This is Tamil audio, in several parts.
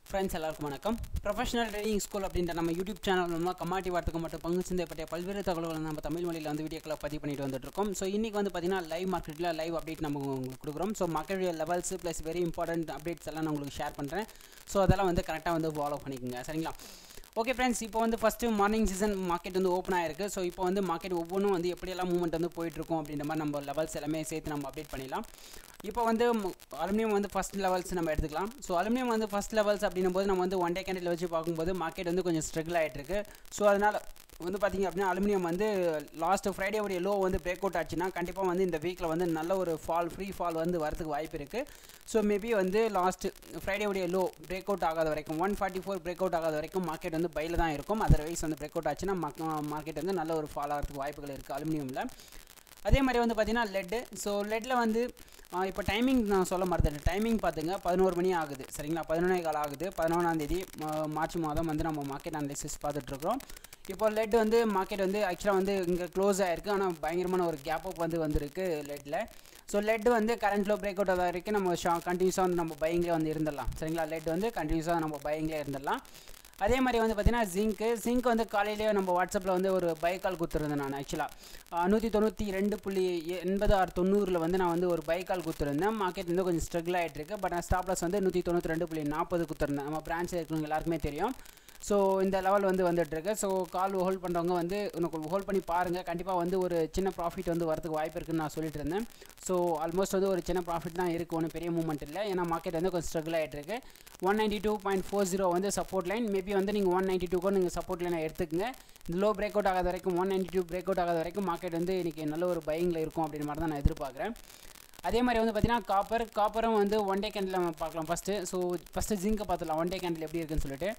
ஃப்ரெண்ட்ஸ் எல்லாருக்கும் வணக்கம் ப்ரொஃபஷனல் ட்ரைனிங் ஸ்கூல் அப்படின்ற நம்ம யூடியூப் சேனல் மூலமாக கமாட்டி வார்த்தைக்கு மட்டும் பங்கு சந்தை பற்றிய பல்வேறு தகவல்களை நம்ம தமிழ் மொழியில் வந்து வீடியோக்களை பதிவு பண்ணிட்டு வந்துட்டு இருக்கோம் ஸோ இன்றைக்கி வந்து பார்த்தீங்கன்னா லைவ் மார்க்கெட்டில் லைவ் அப்டேட் நம்ம உங்களுக்கு கொடுக்குறோம் ஸோ மார்க்கெட்டுடைய levels plus very important updates எல்லாம் நான் உங்களுக்கு ஷேர் பண்ணுறேன் ஸோ அதெல்லாம் வந்து கரெக்டாக வந்து ஃபாலோ பண்ணிக்கோங்க சரிங்களா ஓகே ஃப்ரெண்ட்ஸ் இப்போ வந்து ஃபஸ்ட்டு மார்னிங் சீசன் மார்க்கெட் வந்து ஓப்பன் ஆயிருக்கு ஸோ இப்போ வந்து மார்க்கெட் ஒவ்வொன்றும் வந்து எப்படியெல்லாம் மூவ்மெண்ட் வந்து போயிட்டுருக்கும் அப்படின்ற மாதிரி நம்ம லெவல்ஸ் எல்லாமே சேர்த்து நம்ம அப்டேட் பண்ணிடலாம் இப்போ வந்து அலுமினியம் வந்து ஃபஸ்ட் லெவல்ஸ் நம்ம எடுத்துக்கலாம் ஸோ அலுமினியம் வந்து ஃபஸ்ட் லெவல்ஸ் அப்படின்னும் போது நம்ம வந்து ஒன் டே கேண்டில் வச்சு பார்க்கும்போது மார்க்கெட் வந்து கொஞ்சம் ஸ்ட்ரகிள் ஆகிட்டு இருக்கு ஸோ அதனால் வந்து பார்த்திங்க அப்படின்னா அலுமினியம் வந்து லாஸ்ட் ஃப்ரைடே உடைய லோ வந்து பிரேக் அவுட் ஆச்சுன்னா கண்டிப்பாக வந்து இந்த வீக்கில் வந்து நல்ல ஒரு ஃபால் ஃப்ரீ ஃபால் வந்து வரதுக்கு வாய்ப்பு இருக்குது ஸோ மேபி வந்து லாஸ்ட் ஃப்ரைடே உடைய லோ பிரேக் அவுட் ஆகாத வரைக்கும் one forty four break out ஆகாத வரைக்கும் மார்க்கெட் வந்து பையில் தான் இருக்கும் அதர்வைஸ் வந்து பிரேக் அவுட் ஆச்சுன்னா மார்க்கெட் வந்து நல்ல ஒரு ஃபால் ஆகிறதுக்கு வாய்ப்புகள் இருக்குது அலுமினியமில் அதே மாதிரி வந்து பார்த்திங்கன்னா லெட்டு ஸோ லெட்டில் வந்து இப்போ டைமிங் நான் சொல்ல மறந்துட்டேன் டைமிங் பார்த்துங்க பதினோரு மணி ஆகுது சரிங்களா பதினொன்றே கால் ஆகுது பதினொன்றாந்தேதி மார்ச் மாதம் வந்து நம்ம மார்க்கெட் அனலிசிஸ் பார்த்துட்ருக்கோம் இப்போ லெட் வந்து மார்க்கெட் வந்து ஆக்சுவலாக வந்து இங்கே க்ளோஸ் ஆகிருக்கு ஆனால் பயங்கரமான ஒரு கேப் அப் வந்து வந்திருக்கு லெட்டில் ஸோ லெட் வந்து கரண்ட்டில் பிரேக் அவுட் ஆகிற வரைக்கும் நம்ம ஷா கண்டினியூஸாக வந்து நம்ம பையிங்லேயே வந்து இருந்துடலாம் சரிங்களா லெட் வந்து கண்டினியூஸாக நம்ம பையிங்லேயே இருந்துடலாம் அதே மாதிரி வந்து பார்த்திங்கன்னா ஜிங்க்கு ஜிங்க் வந்து காலையிலேயே நம்ம வாட்ஸ்அப்பில் வந்து ஒரு பை கால் கொடுத்துருந்தேன் நான் ஆக்சுவலாக நூற்றி தொண்ணூற்றி ரெண்டு புள்ளி எண்பது ஆறு தொண்ணூறில் வந்து நான் வந்து ஒரு பை கால் கொடுத்துருந்தேன் மார்க்கெட் வந்து கொஞ்சம் ஸ்ட்ரகிள் ஆகிட்டு இருக்கு பட் நான் ஸ்டாப்லஸ் வந்து நூற்றி தொண்ணூற்றி ரெண்டு புள்ளி நாற்பது கொடுத்துருந்தேன் நம்ம பிரான்ச்சில் இருக்கிறவங்க எல்லாருக்குமே தெரியும் ஸோ இந்த லெவல் வந்து வந்துட்டுருக்கு ஸோ கால் ஹோல்ட் பண்ணுறவங்க வந்து உனக்கு ஹோல்ட் பண்ணி பாருங்கள் கண்டிப்பாக வந்து ஒரு சின்ன ப்ராஃபிட் வந்து வரதுக்கு வாய்ப்பு இருக்குன்னு நான் சொல்லிட்டு இருந்தேன் ஸோ ஆல்மோஸ்ட் வந்து ஒரு சின்ன ப்ராஃபிட் தான் இருக்குது ஒன்றும் பெரிய மூவ்மெண்ட் இல்லை ஏன்னா மார்க்கெட் வந்து கொஞ்சம் ஸ்ட்ரகிள் ஆகிட்டு இருக்கு one ninety two point four zero வந்து சப்போர்ட் லைன் மேபி வந்து நீங்கள் ஒன் நைன்ட்டி டூக்கும் நீங்கள் சப்போர்ட் லைனை எடுத்துக்கங்க இந்த லோ பிரேக் அவுட் ஆகாத வரைக்கும் one ninety two break out ஆகாத வரைக்கும் மார்க்கெட் வந்து இன்றைக்கி நல்ல ஒரு பையிங்கில் இருக்கும் அப்படின்ற மாதிரி தான் நான் எதிர்பார்க்குறேன் அதே மாதிரி வந்து பார்த்தீங்கன்னா காப்பர் காப்பரும் வந்து ஒன் டே கேண்டில் நம்ம பார்க்கலாம் ஃபஸ்ட்டு ஸோ ஃபஸ்ட்டு ஜிங்கை பார்த்துலாம் ஒன் டே கேண்டில் எப்படி இருக்குன்னு சொல்லிட்டு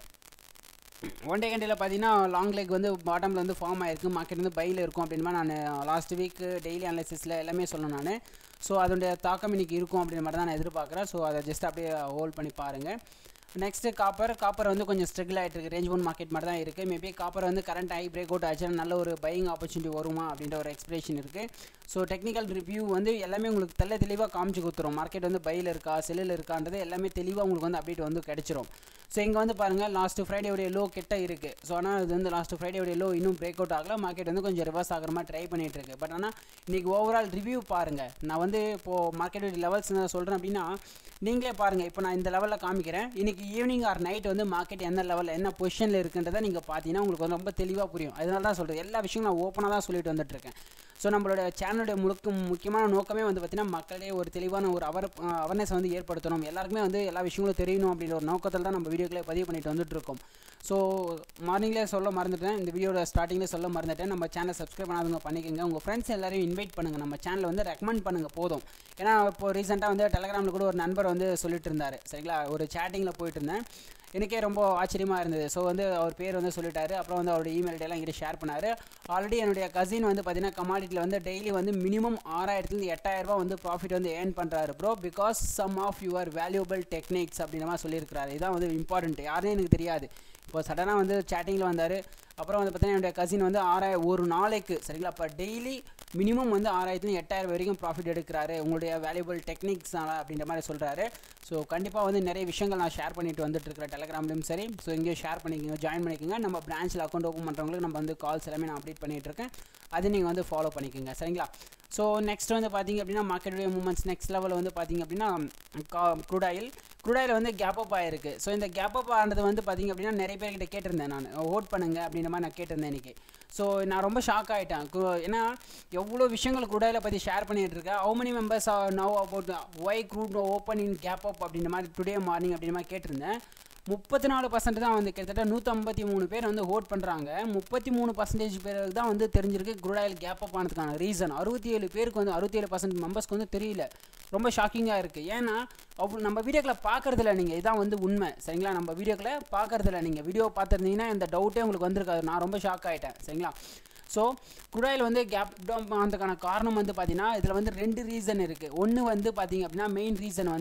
ஒன் டே கேண்டில் பார்த்தீங்கன்னா லாங் லெக் வந்து பாட்டமில் வந்து ஃபார்ம் ஆயிருக்கு மார்க்கெட் வந்து பையில் இருக்கும் அப்படின்ற நான் லாஸ்ட் வீக் டெய்லி அனாலிசிஸில் எல்லாமே சொல்லணும் நான் ஸோ அதோடைய தாக்கம் இன்றைக்கி இருக்கும் அப்படின்ற மாதிரி தான் நான் எதிர்பார்க்குறேன் ஸோ அதை ஜஸ்ட் அப்படியே ஹோல்ட் பண்ணி பாருங்கள் நெக்ஸ்ட்டு காப்பர் காப்பர் வந்து கொஞ்சம் ஸ்ட்ரகிள் ஆகிட்டு இருக்குது ரேஞ்ச் ஒன் மார்க்கெட் மாதிரி தான் இருக்குது மேபி காப்பர் வந்து கரண்ட் ஆகி பிரேக் அவுட் ஆச்சுன்னா நல்ல ஒரு பையிங் ஆப்பர்ச்சுனிட்டி வருமா அப்படின்ற ஒரு எக்ஸ்பிரேஷன் இருக்குது ஸோ டெக்னிக்கல் ரிவ்யூ வந்து எல்லாமே உங்களுக்கு தெல்ல தெளிவாக காமிச்சு கொடுத்துரும் மார்க்கெட் வந்து பையில் இருக்கா செல்லில் இருக்கான்றது எல்லாமே தெளிவாக உங்களுக்கு வந்து அப்டேட் வந்து கிடச்சிரும் ஸோ இங்கே வந்து பாருங்கள் லாஸ்ட்டு ஃப்ரைடேவுடைய லோ கிட்ட இருக்குது ஸோ ஆனால் இது வந்து லாஸ்ட் ஃப்ரைடேவுடைய லோ இன்னும் பிரேக் அவுட் ஆகல மார்க்கெட் வந்து கொஞ்சம் ரிவர்ஸ் ஆகிற மாதிரி ட்ரை பண்ணிகிட்டு இருக்கு பட் ஆனால் இன்றைக்கி ஓவரால் ரிவ்யூ பாருங்கள் நான் வந்து இப்போது மார்க்கெட்டுடைய லெவல்ஸ் நான் சொல்கிறேன் அப்படின்னா நீங்களே பாருங்கள் இப்போ நான் இந்த லெவலில் காமிக்கிறேன் இன்றைக்கி ஈவினிங் ஆர் நைட் வந்து மார்க்கெட் எந்த லெவலில் என்ன பொசிஷனில் இருக்குன்றதை நீங்கள் பார்த்தீங்கன்னா உங்களுக்கு வந்து ரொம்ப தெளிவாக புரியும் அதனால தான் சொல்கிறேன் எல்லா விஷயமும் நான் ஓப்பனாக தான் சொல்லிட்டு வந்துட்டுருக்கேன் ஸோ நம்மளோட சேனலுடைய முழுக்க முக்கியமான நோக்கமே வந்து பார்த்திங்கன்னா மக்களிடையே ஒரு தெளிவான ஒரு அவர் அவேர்னஸ் வந்து ஏற்படுத்தணும் எல்லாருக்குமே வந்து எல்லா விஷயங்களும் தெரியணும் அப்படின்ற ஒரு நோக்கத்தில் தான் நம்ம வீடியோக்களை பதிவு பண்ணிட்டு வந்துட்டுருக்கோம் ஸோ மார்னிங்லேயே சொல்ல மறந்துட்டேன் இந்த வீடியோட ஸ்டார்டிங்கில் சொல்ல மறந்துட்டேன் நம்ம சேனலை சப்ஸ்கிரைப் பண்ணாதவங்க பண்ணிக்கோங்க உங்கள் ஃப்ரெண்ட்ஸ் எல்லாரையும் இன்வைட் பண்ணுங்கள் நம்ம சேனலை வந்து ரெக்கமெண்ட் பண்ணுங்கள் போதும் ஏன்னா இப்போ ரீசெண்டாக வந்து டெலகிராமில் கூட ஒரு நண்பர் வந்து சொல்லிட்டு இருந்தார் சரிங்களா ஒரு சேட்டிங்கில் போயிட்டு இருந்தேன் எனக்கே ரொம்ப ஆச்சரியமாக இருந்தது ஸோ வந்து அவர் பேர் வந்து சொல்லிட்டாரு அப்புறம் வந்து அவருடைய இமெயில் ஐடியெல்லாம் எங்கிட்ட ஷேர் பண்ணார் ஆல்ரெடி என்னுடைய கசின் வந்து பார்த்தீங்கன்னா கமாடிட்டியில் வந்து டெய்லி வந்து மினிமம் ஆறாயிரத்துலேருந்து எட்டாயிரரூபா வந்து ப்ராஃபிட் வந்து ஏர்ன் பண்ணுறாரு bro because some of your valuable techniques அப்படின்ற மாதிரி சொல்லியிருக்கிறாரு இதான் வந்து இம்பார்ட்டன்ட் யாருன்னு எனக்கு தெரியாது இப்போ சடனாக வந்து சேட்டிங்கில் வந்தார் அப்புறம் வந்து பார்த்தீங்கன்னா என்னுடைய கசின் வந்து ஆறாயிரம் ஒரு நாளைக்கு சரிங்களா இப்போ டெய்லி மினிமம் வந்து ஆறாயிரத்துலேருந்து எட்டாயிரம் வரைக்கும் ப்ராஃபிட் எடுக்கிறாரு உங்களுடைய வேல்யூபிள் டெக்னிக்ஸ் அப்படின்ற மாதிரி சொல்கிறாரு ஸோ கண்டிப்பாக வந்து நிறைய விஷயங்கள் நான் ஷேர் பண்ணிட்டு வந்துட்டு இருக்கிறேன் டெலகிராம்லையும் சரி ஸோ இங்கேயும் ஷேர் பண்ணிக்கோங்க ஜாயின் பண்ணிக்கோங்க நம்ம பிரான்ச்சில் அக்கௌண்ட் ஓப்பன் பண்ணுறவங்களுக்கு நம்ம வந்து கால்ஸ் எல்லாமே நான் அப்டேட் பண்ணிகிட்டு இருக்கேன் அது நீங்கள் வந்து ஃபாலோ பண்ணிக்கோங்க சரிங்களா ஸோ நெக்ஸ்ட் வந்து பார்த்திங்க அப்படின்னா மார்க்கெட்டுடைய மூமெண்ட்ஸ் நெக்ஸ்ட் லெவலில் வந்து பார்த்திங்க அப்படின்னா க்ரூட் ஆயில் க்ரூட் ஆயில் வந்து கேப் அப் ஆயிருக்கு ஸோ இந்த கேப் அப் ஆனது வந்து பார்த்திங்க அப்படின்னா நிறைய பேர்கிட்ட கேட்டிருந்தேன் நான் ஓட் பண்ணுங்க அப்படின்ற மாதிரி நான் கேட்டிருந்தேன் இன்றைக்கி ஸோ நான் ரொம்ப ஷாக் ஆகிட்டேன் ஏன்னா எவ்வளோ விஷயங்கள் க்ரூட் ஆயிலை பற்றி ஷேர் பண்ணிகிட்டு இருக்கேன் how many members are now about why crude open in gap up அப்படின்ற மாதிரி டுடே மார்னிங் அப்படின்ற மாதிரி கேட்டிருந்தேன் முப்பத்தி நாலு பர்சன்ட் தான் வந்து கிட்டத்தட்ட நூற்றம்பத்தி மூணு பேர் வந்து ஓட் பண்ணுறாங்க முப்பத்தி மூணு பர்சன்டேஜ் பேருக்கு தான் வந்து தெரிஞ்சிருக்கு குரூடாயில் கேப் அப் ஆனதுக்கான ரீசன் அறுபத்தி ஏழு பேருக்கு வந்து அறுபத்தி ஏழு பர்சன்ட் மெம்பர்ஸ்க்கு வந்து தெரியல ரொம்ப ஷாக்கிங்காக இருக்குது ஏன்னா அவ்வளோ நம்ம வீடியோக்களை பார்க்குறதில்ல நீங்கள் இதான் வந்து உண்மை சரிங்களா நம்ம வீடியோக்களை பார்க்குறதில்ல நீங்கள் வீடியோ பார்த்துருந்தீங்கன்னா இந்த டவுட்டே உங்களுக்கு வந்திருக்காது நான் ரொம்ப ஷாக் ஆகிட்டேன் சரிங்களா ஸோ குடாயில் வந்து கேப் டவுன் ஆனதுக்கான காரணம் வந்து பார்த்தீங்கன்னா இதில் வந்து ரெண்டு ரீசன் இருக்குது ஒன்று வந்து பார்த்தீங்க அப்படின்னா மெயின் ரீசன் வந்து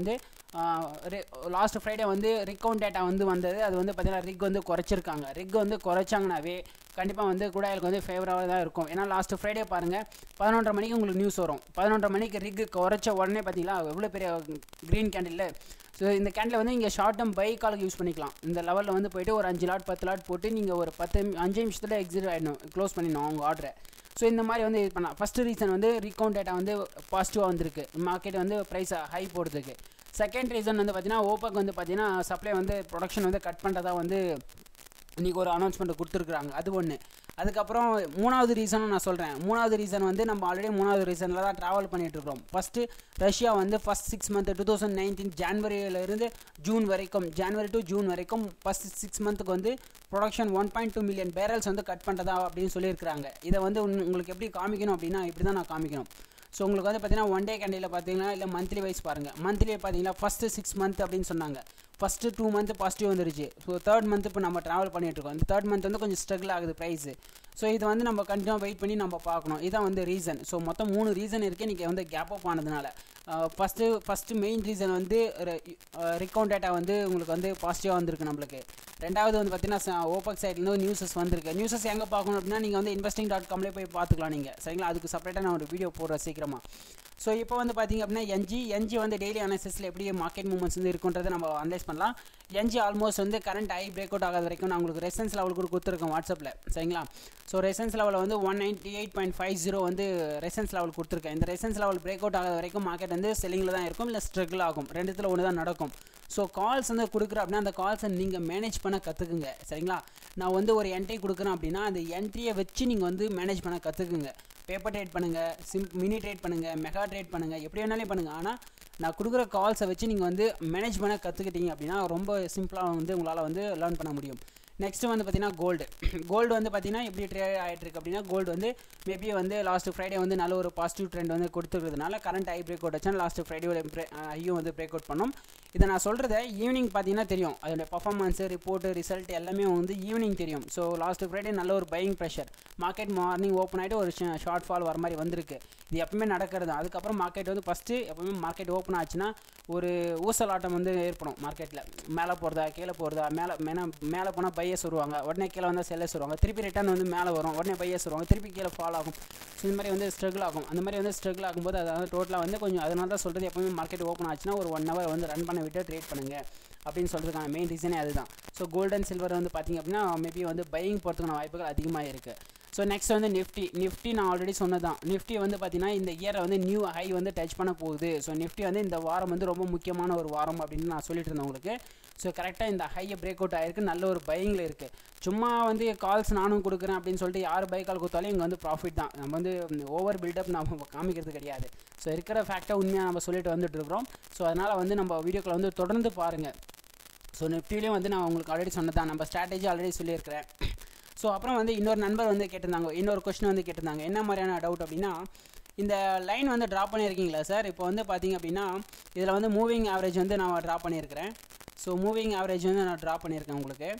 லாஸ்ட் ஃப்ரைடே வந்து ரிக்கவுண்ட் டேட்டா வந்து வந்தது அது வந்து பார்த்தீங்கன்னா ரிக் வந்து குறைச்சிருக்காங்க ரிக் வந்து குறைச்சாங்கனாவே கண்டிப்பாக வந்து குடாயிலுக்கு வந்து ஃபேவராக தான் இருக்கும் ஏன்னா லாஸ்ட் ஃப்ரைடே பாருங்கள் பதினொன்றரை மணிக்கு உங்களுக்கு நியூஸ் வரும் பதினொன்றரை மணிக்கு ரிக் குறைச்ச உடனே பார்த்தீங்களா எவ்வளோ பெரிய க்ரீன் கேண்டில் ஸோ இந்த கேண்டில் வந்து இங்கே ஷார்ட் டேர்ம் பை காலுக்கு யூஸ் பண்ணிக்கலாம் இந்த லெவலில் வந்து போயிட்டு ஒரு அஞ்சு லாட் பத்து லாட் போட்டு நீங்கள் ஒரு பத்து அஞ்சு நிமிஷத்தில் எக்ஸிட் ஆகிடணும் க்ளோஸ் பண்ணிடணும் அவங்க ஆர்டரை ஸோ இந்த மாதிரி வந்து இது பண்ணலாம் ஃபஸ்ட்டு ரீசன் வந்து ரீகவுண்ட் டேட்டா வந்து பாசிட்டிவாக வந்திருக்கு மார்க்கெட் வந்து ப்ரைஸ் ஹை போடுறதுக்கு செகண்ட் ரீசன் வந்து பார்த்தீங்கன்னா ஓப்பக் வந்து பார்த்தீங்கன்னா சப்ளை வந்து ப்ரொடக்ஷன் வந்து கட் பண்ணுறதா வந்து இன்றைக்கி ஒரு அனௌன்ஸ்மெண்ட் கொடுத்துருக்குறாங்க அது ஒன்று அதுக்கப்புறம் மூணாவது ரீசனும் நான் சொல்கிறேன் மூணாவது ரீசன் வந்து நம்ம ஆல்ரெடி மூணாவது ரீசனில் தான் ட்ராவல் பண்ணிகிட்ருக்கோம் ஃபஸ்ட்டு ரஷ்யா வந்து first six month two thousand nineteen ஜான்வரியிலேருந்து ஜூன் வரைக்கும் ஜான்வரி டு ஜூன் வரைக்கும் ஃபஸ்ட் சிக்ஸ் மந்த்துக்கு வந்து production one point two million barrels வந்து கட் பண்ணுறதா அப்படின்னு சொல்லியிருக்கிறாங்க இதை வந்து உங்களுக்கு எப்படி காமிக்கணும் அப்படின்னா இப்படி தான் நான் காமிக்கணும் ஸோ உங்களுக்கு வந்து பார்த்தீங்கன்னா ஒன் டே கேண்டில் பார்த்தீங்கன்னா இல்லை மந்த்லி வைஸ் பாருங்கள் மந்த்லி பார்த்தீங்கன்னா ஃபஸ்ட்டு சிக்ஸ் மந்த் அப்படின்னு சொன்னாங்க ஃபஸ்ட்டு டூ மந்த் பாசிட்டிவ் வந்துருச்சு ஸோ தேர்ட் மந்த் இப்போ நம்ம ட்ராவல் பண்ணிகிட்ருக்கோம் இந்த தேர்ட் மந்த் வந்து கொஞ்சம் ஸ்ட்ரகிள் ஆகுது ப்ரைஸு ஸோ இது வந்து நம்ம கண்டினியூ வெயிட் பண்ணி நம்ம பார்க்கணும் இதான் வந்து ரீசன் ஸோ மொத்தம் மூணு ரீசன் இருக்குது நீங்கள் வந்து கேப் அப் ஆனதுனால ஃபஸ்ட்டு ஃபஸ்ட்டு மெயின் ரீசன் வந்து ரிக்கவுண்ட் டேட்டா வந்து உங்களுக்கு வந்து பாசிட்டிவாக வந்திருக்கு நம்மளுக்கு ரெண்டாவது வந்து பார்த்தீங்கன்னா ஓப்பக் சைட்லேருந்து நியூஸஸ் வந்திருக்கு நியூஸஸ் எங்கே பார்க்கணும் அப்படின்னா நீங்கள் வந்து இன்வெஸ்டிங் டாட் காம்லேயே போய் பார்த்துக்கலாம் நீங்கள் சரிங்களா அதுக்கு செப்பரேட்டாக நான் ஒரு வீடியோ போடுறேன் சீக்கிரமாக ஸோ இப்போ வந்து பார்த்தீங்க அப்படின்னா என்ஜி என்ஜி வந்து டெய்லி அனாலிசிஸில் எப்படி மார்க்கெட் மூவ்மெண்ட்ஸ் வந்து இருக்குன்றதை நம்ம அனலைஸ் பண்ணலாம் என்ஜி ஆல்மோஸ்ட் வந்து கரண்ட் ஐ பிரேக் அவுட் ஆகாத வரைக்கும் நான் உங்களுக்கு ரெசன்ஸ் லெவல் கூட கொடுத்துருக்கேன் வாட்ஸ்அப்பில் சரிங்களா ஸோ ரெசன்ஸ் லெவலில் வந்து one ninety eight point five zero வந்து ரெசன்ஸ் லெவல் கொடுத்துருக்கேன் இந்த ரெசன்ஸ் லெவல் பிரேக் அவுட் ஆகாத வரைக்கும் மார்க்கெட் வந்து செல்லிங்கில் தான் இருக்கும் இல்லை ஸ்ட்ரகிள் ஆகும் ரெண்டுத்தில் ஒன்று தான் நடக்கும் ஸோ கால்ஸ் வந்து கொடுக்குறேன் அப்படின்னா அந்த கால்ஸை நீங்கள் மேனேஜ் பண்ண கற்றுக்குங்க சரிங்களா நான் வந்து ஒரு என்ட்ரி கொடுக்குறேன் அப்படின்னா அந்த என்ட்ரியை வச்சு நீங்கள் வந்து மேனேஜ் பண்ண கற்றுக்குங்க பேப்பர் ட்ரேட் பண்ணுங்கள் சிம் மினி ட்ரேட் பண்ணுங்கள் மெகா ட்ரேட் பண்ணுங்கள் எப்படி வேணாலும் பண்ணுங்கள் ஆனால் நான் கொடுக்குற கால்ஸை வச்சு நீங்கள் வந்து மேனேஜ் பண்ண கற்றுக்கிட்டீங்க அப்படின்னா ரொம்ப சிம்பிளாக வந்து உங்களால் வந்து லேர்ன் பண்ண முடியும் நெக்ஸ்ட்டு வந்து பார்த்தீங்கன்னா கோல்டு கோல்டு வந்து பார்த்தீங்கன்னா எப்படி ட்ரேட் ஆகிட்டு இருக்கு அப்படின்னா கோல்டு வந்து மேபி வந்து லாஸ்ட் ஃப்ரைடே வந்து நல்ல ஒரு பாசிட்டிவ் ட்ரெண்ட் வந்து கொடுத்துருக்கிறதுனால கரண்ட் ஐ பிரேக் அவுட் வச்சா லாஸ்ட் ஃப்ரைடே ஐயும் வந்து பிரேக் அவுட் பண்ணோம் இதை நான் சொல்கிறத ஈவினிங் பார்த்தீங்கன்னா தெரியும் அதோட பர்ஃபார்மன்ஸு ரிப்போர்ட்டு ரிசல்ட் எல்லாமே வந்து ஈவினிங் தெரியும் ஸோ லாஸ்ட் ஃப்ரைடே நல்ல ஒரு buying pressure market morning open ஆகிட்டு ஒரு ஷார்ட் ஃபால் வர மாதிரி வந்திருக்கு இது எப்பவுமே நடக்கிறது அதுக்கப்புறம் மார்க்கெட் வந்து ஃபஸ்ட்டு எப்பவுமே மார்க்கெட் ஓப்பன் ஆச்சுன்னா ஒரு ஊசல் ஆட்டம் வந்து ஏற்படும் மார்க்கெட்டில் மேலே போகிறதா கீழே போகிறதா மேலே மேலே மேலே போனால் பையஸ் வருவாங்க உடனே கீழே வந்தால் செல்லஸ் வருவாங்க திருப்பி ரிட்டர்ன் வந்து மேலே வரும் உடனே பையஸ் வருவாங்க திருப்பி கீழே ஃபால் ஆகும் ஸோ இந்த மாதிரி வந்து ஸ்ட்ரகிள் ஆகும் அந்த மாதிரி வந்து ஸ்ட்ரகிள் ஆகும்போது அதாவது டோட்டலாக வந்து கொஞ்சம் அதனால தான் சொல்கிறது எப்பவுமே மார்க்கெட் ஓப்பன் ஆச்சுன்னா ஒரு ஒன் ஹவர் வந்து ரன் பண்ண விட்டு ட்ரேட் பண்ணுங்கள் அப்படின்னு சொல்கிறதுக்கான மெயின் ரீசனே அதுதான் ஸோ கோல்டு அண்ட் சில்வர் வந்து பார்த்திங்க அப்படின்னா மேபி வந்து பையிங் போகிறதுக்கான வாய்ப்புகள் அதிகமாக இருக்குது ஸோ நெக்ஸ்ட் வந்து நிஃப்டி நிஃப்டி நான் ஆல்ரெடி சொன்னதான் நிஃப்டி வந்து பார்த்தீங்கன்னா இந்த இயரை வந்து நியூ ஹை வந்து டச் பண்ண போகுது ஸோ நிஃப்டி வந்து இந்த வாரம் வந்து ரொம்ப முக்கியமான ஒரு வாரம் அப்படின்னு நான் சொல்லிட்டு இருந்தேன் உங்களுக்கு ஸோ கரெக்டாக இந்த ஹையை பிரேக் அவுட் ஆகிருக்கு நல்ல ஒரு பையிங்கில் இருக்குது சும்மா வந்து கால்ஸ் நானும் கொடுக்குறேன் அப்படின்னு சொல்லிட்டு யார் பை கால் கொடுத்தாலும் இங்கே வந்து ப்ராஃபிட் தான் நம்ம வந்து ஓவர் பில்டப் நம்ம காமிக்கிறது கிடையாது ஸோ இருக்கிற ஃபேக்டை உண்மையாக நம்ம சொல்லிட்டு வந்துட்டு இருக்கிறோம் ஸோ அதனால் வந்து நம்ம வீடியோக்களை வந்து தொடர்ந்து பாருங்கள் ஸோ நிஃப்டிலையும் வந்து நான் உங்களுக்கு ஆல்ரெடி சொன்னதான் நம்ம ஸ்ட்ராட்டஜி ஆல்ரெடி சொல்லியிருக்கிறேன் ஸோ அப்புறம் வந்து இன்னொரு நண்பர் வந்து கேட்டிருந்தாங்க இன்னொரு கொஸ்டின் வந்து கேட்டிருந்தாங்க என்ன மாதிரியான டவுட் அப்படின்னா இந்த லைன் வந்து ட்ரா பண்ணியிருக்கீங்களா சார் இப்போ வந்து பார்த்தீங்க அப்படின்னா இதில் வந்து மூவிங் ஆவரேஜ் வந்து நான் ட்ரா பண்ணியிருக்கிறேன் ஸோ மூவிங் ஆவரேஜ் வந்து நான் ட்ரா பண்ணியிருக்கேன் உங்களுக்கு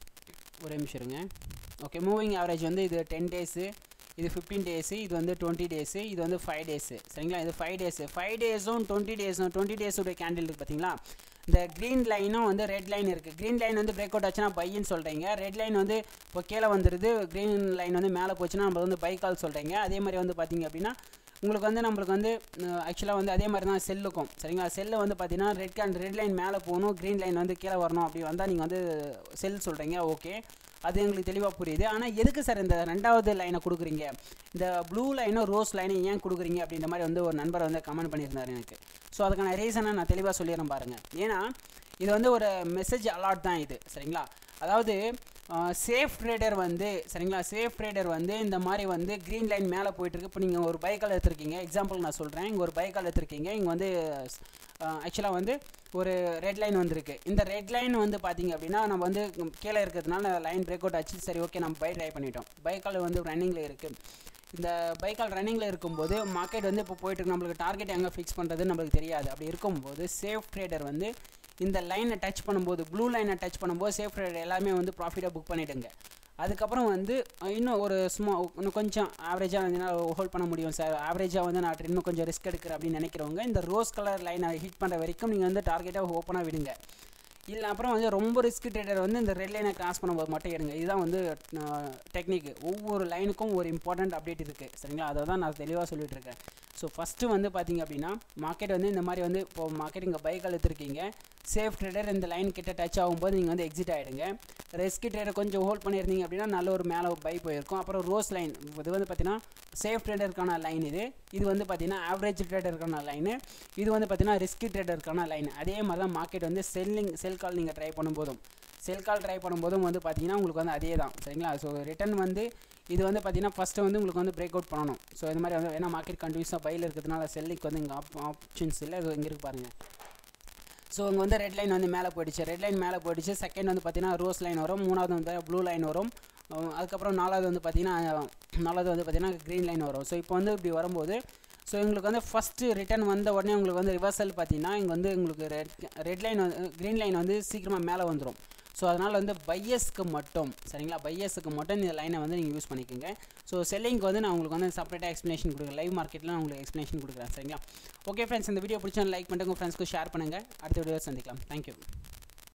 ஒரு நிமிஷம் இருங்க ஓகே மூவிங் ஆவரேஜ் வந்து இது டென் டேஸு இது ஃபிஃப்டீன் டேஸு இது வந்து டுவெண்ட்டி டேஸு இது வந்து ஃபைவ் டேஸு சரிங்களா இது ஃபைவ் டேஸு ஃபைவ் டேஸும் டுவெண்ட்டி டேஸும் டுவெண்ட்டி டேஸுடைய கேண்டில் இருக்குது பார்த்தீங்களா இந்த க்ரீன் லைனும் வந்து ரெட் லைன் இருக்குது க்ரீன் லைன் வந்து பிரேக் அவுட் ஆச்சுன்னா பையின்னு சொல்கிறீங்க ரெட் லைன் வந்து இப்போ கீழே வந்துடுது க்ரீன் லைன் வந்து மேலே போச்சுன்னா நம்ம வந்து பை கால் சொல்கிறீங்க அதே மாதிரி வந்து பார்த்தீங்க அப்படின்னா உங்களுக்கு வந்து நம்மளுக்கு வந்து ஆக்சுவலாக வந்து அதே மாதிரி தான் செல்லுக்கும் சரிங்களா செல்லு வந்து பார்த்தீங்கன்னா ரெட் கேண்ட் ரெட் லைன் மேலே போகணும் க்ரீன் லைன் வந்து கீழே வரணும் அப்படி வந்தால் நீங்கள் வந்து செல் சொல்கிறீங்க ஓகே அது எங்களுக்கு தெளிவாக புரியுது ஆனால் எதுக்கு சார் இந்த ரெண்டாவது லைனை கொடுக்குறீங்க இந்த ப்ளூ லைனும் ரோஸ் லைனும் ஏன் கொடுக்குறீங்க அப்படின்ற மாதிரி வந்து ஒரு நண்பர் வந்து கமெண்ட் பண்ணியிருந்தார் எனக்கு ஸோ அதுக்கான ரீசனை நான் தெளிவாக சொல்லிடுறேன் பாருங்கள் ஏன்னா இது வந்து ஒரு மெசேஜ் அலாட் தான் இது சரிங்களா அதாவது சேஃப் ட்ரேடர் வந்து சரிங்களா சேஃப் ட்ரேடர் வந்து இந்த மாதிரி வந்து க்ரீன் லைன் மேலே போயிட்டுருக்கு இப்போ நீங்கள் ஒரு பைக்கால் எடுத்துருக்கீங்க எக்ஸாம்பிள் நான் சொல்கிறேன் இங்கே ஒரு பைக்கால் எடுத்துருக்கீங்க இங்கே வந்து ஆக்சுவலாக வந்து ஒரு ரெட் லைன் வந்திருக்கு இந்த ரெட் லைன் வந்து பார்த்தீங்க அப்படின்னா நம்ம வந்து கீழே இருக்கிறதுனால லைன் பிரேக் அவுட் ஆச்சு சரி ஓகே நம்ம பை ட்ரை பண்ணிட்டோம் பைக்கால் வந்து ரன்னிங்கில் இருக்குது இந்த பைக்கால் ரன்னிங்கில் இருக்கும்போது மார்க்கெட் வந்து இப்போ போயிட்டு நம்மளுக்கு டார்கெட் எங்கே ஃபிக்ஸ் பண்ணுறதுன்னு நம்மளுக்கு தெரியாது அப்படி இருக்கும்போது சேஃப் ட்ரேடர் வந்து இந்த லைனை டச் பண்ணும்போது ப்ளூ லைனை டச் பண்ணும்போது சேஃப் ட்ரேடர் எல்லாமே வந்து ப்ராஃபிட்டாக புக் பண்ணிவிடுங்க அதுக்கப்புறம் வந்து இன்னும் ஒரு சும்மா இன்னும் கொஞ்சம் ஆவரேஜாக வந்து ஹோல்ட் பண்ண முடியும் சார் ஆவரேஜாக வந்து நான் இன்னும் கொஞ்சம் ரிஸ்க் எடுக்கிறேன் அப்படின்னு நினைக்கிறவங்க இந்த ரோஸ் கலர் லைனை ஹிட் பண்ணுற வரைக்கும் நீங்கள் வந்து டார்கெட்டாக ஓப்பனாக விடுங்க இல்லை அப்புறம் வந்து ரொம்ப ரிஸ்க் ட்ரேடர் வந்து இந்த ரெட் லைனை கிராஸ் பண்ணும்போது மட்டும் எடுங்க இதுதான் வந்து டெக்னிக் ஒவ்வொரு லைனுக்கும் ஒரு இம்பார்ட்டண்ட் அப்டேட் இருக்குது சரிங்களா அதை தான் நான் தெளிவாக சொல்லிட்டு இருக்கேன் ஸோ ஃபஸ்ட்டு வந்து பார்த்தீங்க அப்படின்னா மார்க்கெட் வந்து இந்த மாதிரி வந்து இப்போ மார்க்கெட் இங்கே பைக் எடுத்துருக்கீங்க சேஃப் ட்ரேடர் இந்த லைன் கிட்ட டச் ஆகும்போது நீங்கள் வந்து எக்ஸிட் ஆகிடுங்க ரெஸ்க் ட்ரேடர் கொஞ்சம் ஹோல்ட் பண்ணியிருந்தீங்க அப்படின்னா நல்ல ஒரு மேலே பை போயிருக்கும் அப்புறம் ரோஸ் லைன் இது வந்து பார்த்தீங்கன்னா சேஃப் ட்ரேடருக்கான லைன் இது இது வந்து பார்த்தீங்கன்னா ஆவரேஜ் ட்ரேடருக்கான லைனு இது வந்து பார்த்தீங்கன்னா ரிஸ்க் ட்ரேடருக்கான லைன் அதே மாதிரி தான் மார்க்கெட் வந்து செல்லிங் செல் கால் நீங்கள் ட்ரை பண்ணும்போதும் செல் கால் ட்ரை பண்ணும்போதும் வந்து பார்த்தீங்கன்னா உங்களுக்கு வந்து அதே தான் சரிங்களா ஸோ ரிட்டன் வந்து இது வந்து பார்த்தீங்கன்னா ஃபஸ்ட்டு வந்து உங்களுக்கு வந்து பிரேக் அவுட் பண்ணணும் ஸோ இது மாதிரி வந்து ஏன்னா மார்க்கெட் கண்டினியூஸாக பையில் இருக்கிறதுனால செல்லிக்கு வந்து இங்கே ஆப் ஆப்ஷன்ஸ் இல்லை இது இங்கே இருக்கு பாருங்கள் ஸோ இங்கே வந்து ரெட் லைன் வந்து மேலே போயிடுச்சு ரெட் லைன் மேலே போயிடுச்சு செகண்ட் வந்து பார்த்தீங்கன்னா ரோஸ் லைன் வரும் மூணாவது வந்து ப்ளூ லைன் வரும் அதுக்கப்புறம் நாலாவது வந்து பார்த்தீங்கன்னா நாலாவது வந்து பார்த்தீங்கன்னா க்ரீன் லைன் வரும் ஸோ இப்போ வந்து இப்படி வரும்போது ஸோ எங்களுக்கு வந்து ஃபஸ்ட்டு ரிட்டன் வந்த உடனே உங்களுக்கு வந்து ரிவர்சல் பார்த்தீங்கன்னா இங்கே வந்து உங்களுக்கு ரெட் ரெட் லைன் வந்து க்ரீன் லைன் வந்து சீக்கிரமாக மேலே வந்துடும் ஸோ அதனால் வந்து பையஸ்க்கு மட்டும் சரிங்களா பையஸுக்கு மட்டும் இந்த லைனை வந்து நீங்கள் யூஸ் பண்ணிக்கோங்க ஸோ செல்லிங்க்கு வந்து நான் உங்களுக்கு வந்து செப்பரேட்டாக எக்ஸ்ப்ளனேஷன் கொடுக்குறேன் லைவ் மார்க்கெட்டில் நான் உங்களுக்கு எக்ஸ்ப்ளனேஷன் கொடுக்குறேன் சரிங்களா ஓகே ஃப்ரெண்ட்ஸ் இந்த வீடியோ பிடிச்சா லைக் பண்ணிட்டு உங்கள் ஃப்ரெண்ட்ஸ்க்கு ஷேர் பண்ணுங்கள் அடுத்த வீடியோ சந்திக்கலாம் தேங்க்யூ